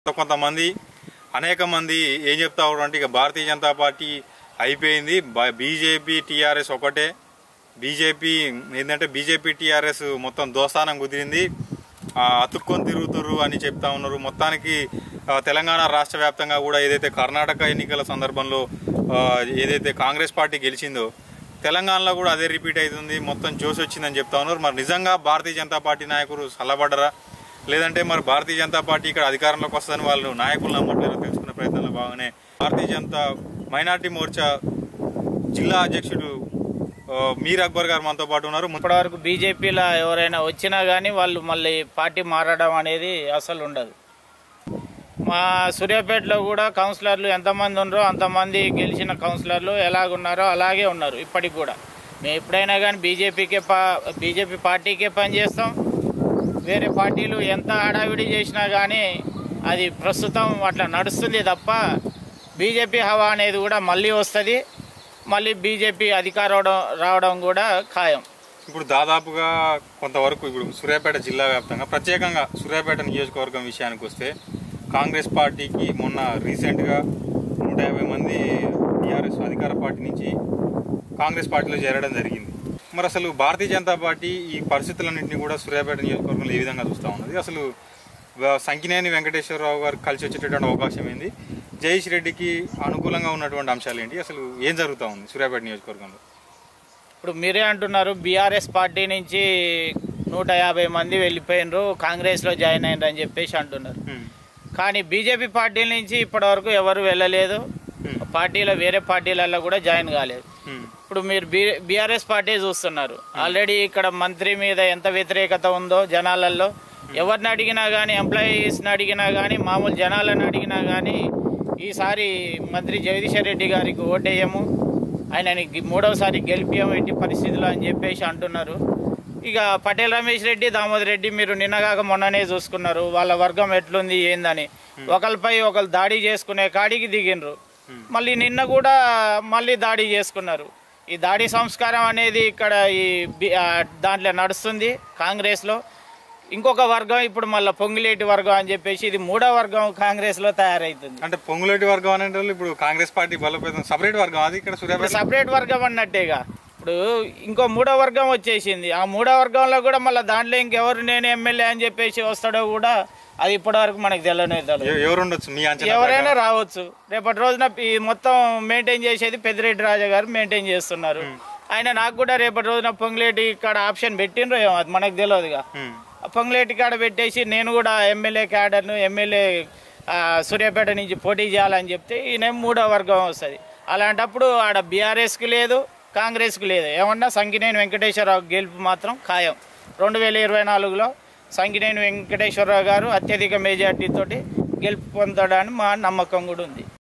కొంతమంది అనేక మంది ఏం చెప్తా ఉన్నారు అంటే ఇక భారతీయ జనతా పార్టీ అయిపోయింది బీజేపీ టీఆర్ఎస్ ఒకటే బీజేపీ ఏంటంటే బీజేపీ టీఆర్ఎస్ మొత్తం దోస్తానం కుదిరింది ఆ, అతుక్కొని తిరుగుతుర్రు అని చెప్తా ఉన్నారు మొత్తానికి ఆ, తెలంగాణ రాష్ట్ర వ్యాప్తంగా కూడా ఏదైతే కర్ణాటక ఎన్నికల సందర్భంలో ఆ, ఏదైతే కాంగ్రెస్ పార్టీ గెలిచిందో తెలంగాణలో కూడా అదే రిపీట్ అవుతుంది మొత్తం జోష్ వచ్చిందని చెప్తా ఉన్నారు మరి నిజంగా భారతీయ జనతా పార్టీ నాయకులు చల్లబడ్డరా లేదంటే మరి భారతీయ జనతా పార్టీ ఇక్కడ అధికారంలోకి వస్తుందని వాళ్ళు నాయకులు నమ్మట్లేరో తెలుసుకునే ప్రయత్నంలో భాగంగానే భారతీయ జనతా మైనార్టీ మోర్చా జిల్లా అధ్యక్షుడు ఆ, మీర్ అక్బర్ గారు మనతో పాటు ఉన్నారు ఇప్పటివరకు బీజేపీలో ఎవరైనా వచ్చినా కానీ వాళ్ళు మళ్ళీ పార్టీ మారడం అనేది అసలు ఉండదు మా సూర్యాపేటలో కూడా కౌన్సిలర్లు ఎంతమంది ఉన్నారో అంతమంది గెలిచిన కౌన్సిలర్లు ఎలాగున్నారో అలాగే ఉన్నారు ఇప్పటికి కూడా మేము ఎప్పుడైనా కానీ బీజేపీకే పా బీజేపీ పార్టీకే పనిచేస్తాం వేరే పార్టీలు ఎంత హడావిడి చేసినా కానీ అది ప్రస్తుతం అట్లా నడుస్తుంది తప్ప బీజేపీ హవా అనేది కూడా మళ్ళీ వస్తుంది మళ్ళీ బీజేపీ అధికారం రావడం కూడా ఖాయం ఇప్పుడు దాదాపుగా కొంతవరకు ఇప్పుడు సూర్యాపేట జిల్లా వ్యాప్తంగా ప్రత్యేకంగా సూర్యాపేట నియోజకవర్గం విషయానికి వస్తే కాంగ్రెస్ పార్టీకి మొన్న రీసెంట్గా నూట యాభై మంది టీఆర్ఎస్ అధికార పార్టీ నుంచి కాంగ్రెస్ పార్టీలో చేరడం జరిగింది మరి అసలు భారతీయ జనతా పార్టీ ఈ పరిస్థితులన్నింటినీ కూడా సూర్యాపేట నియోజకవర్గంలో ఏ విధంగా చూస్తూ ఉన్నది అసలు వ- సంకినేని వెంకటేశ్వరరావు గారు కలిసి వచ్చేటటువంటి అవకాశం ఏంది జయేష్ రెడ్డికి అనుకూలంగా ఉన్నటువంటి అంశాలు ఏంటి అసలు ఏం జరుగుతూ ఉంది సూర్యాపేట నియోజకవర్గంలో ఇప్పుడు మీరే అంటున్నారు బీఆర్ఎస్ పార్టీ నుంచి నూట యాభై మంది వెళ్ళిపోయినరు కాంగ్రెస్లో జాయిన్ అయినరు అని చెప్పేసి అంటున్నారు హ్మ్. కానీ బీజేపీ పార్టీల నుంచి ఇప్పటివరకు ఎవరు వెళ్ళలేదు పార్టీలో వేరే పార్టీలలో కూడా జాయిన్ కాలేదు హ్మ్. ఇప్పుడు మీరు బీ బీఆర్ఎస్ పార్టీ చూస్తున్నారు ఆల్రెడీ ఇక్కడ మంత్రి మీద ఎంత వ్యతిరేకత ఉందో జనాలలో ఎవరిని అడిగినా కానీ ఎంప్లాయీస్ని అడిగినా కానీ మామూలు జనాలను అడిగినా కానీ ఈసారి మంత్రి జగదీశ్వర్ రెడ్డి గారికి ఓటేయము ఆయనని గి- మూడవసారి గెలిపియము ఎట్టి పరిస్థితులు అని చెప్పేసి అంటున్నారు ఇక పటేల్ రమేష్ రెడ్డి దామోదర్ రెడ్డి మీరు నిన్నగాక మొన్ననే చూసుకున్నారు వాళ్ళ వర్గం ఎట్లుంది ఏందని ఒకరిపై ఒకరు దాడి చేసుకునే కాడికి దిగినరు మళ్ళీ నిన్న కూడా మళ్ళీ దాడి చేసుకున్నారు ఈ దాడి సంస్కారం అనేది ఇక్కడ ఈ బి- ఆ, దాంట్లో నడుస్తుంది కాంగ్రెస్లో ఇంకొక వర్గం ఇప్పుడు మళ్ళీ పొంగిలేటి వర్గం అని చెప్పేసి ఇది మూడో వర్గం కాంగ్రెస్లో తయారవుతుంది అంటే పొంగులేటి వర్గం అనే వాళ్ళు ఇప్పుడు కాంగ్రెస్ పార్టీ బలోపేతం సపరేట్ వర్గం అది ఇక్కడ ఇప్పుడు సూర్యాపేట సపరేట్ వర్గం అన్నట్టేగా ఇప్పుడు ఇంకో మూడో వర్గం వచ్చేసింది ఆ మూడో వర్గంలో కూడా మళ్ళీ దాంట్లో ఇంకెవరు నేను ఎమ్మెల్యే అని చెప్పేసి వస్తాడో కూడా అది ఇప్పటివరకు మనకు తెలియనే తెలియదు ఎ- ఎవరు ఉండొచ్చు మీ అంచనా ఎవరైనా రావచ్చు రేపటి రోజున ఈ మొత్తం మెయింటైన్ చేసేది పెద్దిరెడ్డి రాజా గారు మెయింటైన్ చేస్తున్నారు ఆయన నాకు కూడా రేపటి రోజున పొంగులేటి ఇక్కడ ఆప్షన్ పెట్టిండ్రో ఏమో అది మనకు తెలియదుగా హ్మ్. ఆ పొంగులేటి కాడ పెట్టేసి నేను కూడా ఎమ్మెల్యే క్యాడర్ను ఎమ్మెల్యే ఆ, సూర్యాపేట నుంచి పోటీ చేయాలని చెప్తే ఈయన మూడో వర్గం వస్తుంది అలాంటప్పుడు ఆడ బీఆర్ఎస్కి లేదు కాంగ్రెస్కి లేదు ఏమన్నా సంకినేని వెంకటేశ్వరరావు గెలుపు మాత్రం ఖాయం రెండు వేల ఇరవై నాలుగులో సంకినేని వెంకటేశ్వరరావు గారు అత్యధిక మెజార్టీతోటి గెలుపు పొందడానికి మా నమ్మకం కూడా ఉంది